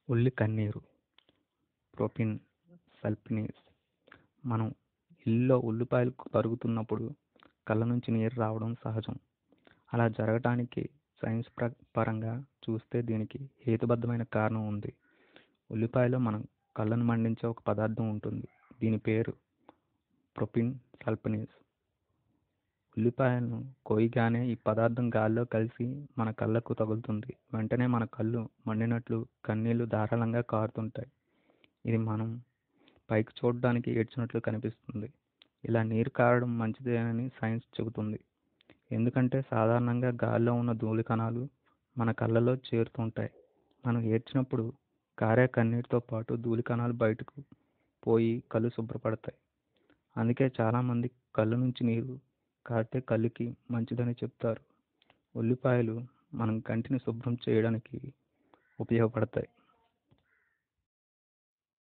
ఉల్లి కన్నీరు ప్రొపిన్ సల్ఫినేస్ మనం ఇల్లులో ఉల్లిపాయలు తరుగుతున్నప్పుడు కళ్ళ నుంచి నీరు రావడం సహజం అలా జరగటానికి సైన్స్ ప్ర పరంగా చూస్తే దీనికి హేతుబద్ధమైన కారణం ఉంది ఉల్లిపాయలో మనం కళ్ళను మండించే ఒక పదార్థం ఉంటుంది దీని పేరు ప్రొపిన్ సల్ఫినేస్ ఉల్లిపాయలను కోయగానే ఈ పదార్థం గాల్లో కలిసి మన కళ్ళకు తగులుతుంది వెంటనే మన కళ్ళు మండినట్లు కన్నీళ్లు ధారాళంగా కారుతుంటాయి ఇది మనం పైకి చూడడానికి ఏడ్చినట్లు కనిపిస్తుంది ఇలా నీరు కారడం మంచిదేనని సైన్స్ చెబుతుంది ఎందుకంటే సాధారణంగా గాల్లో ఉన్న ధూళి కణాలు మన కళ్ళలో చేరుతుంటాయి మనం ఏడ్చినప్పుడు కారే కన్నీటితో పాటు ధూళి కణాలు బయటకు పోయి కళ్ళు శుభ్రపడతాయి అందుకే చాలామంది కళ్ళ నుంచి నీరు కారితే కళ్ళుకి మంచిదని చెప్తారు ఉల్లిపాయలు మనం కంటిని శుభ్రం చేయడానికి ఉపయోగపడతాయి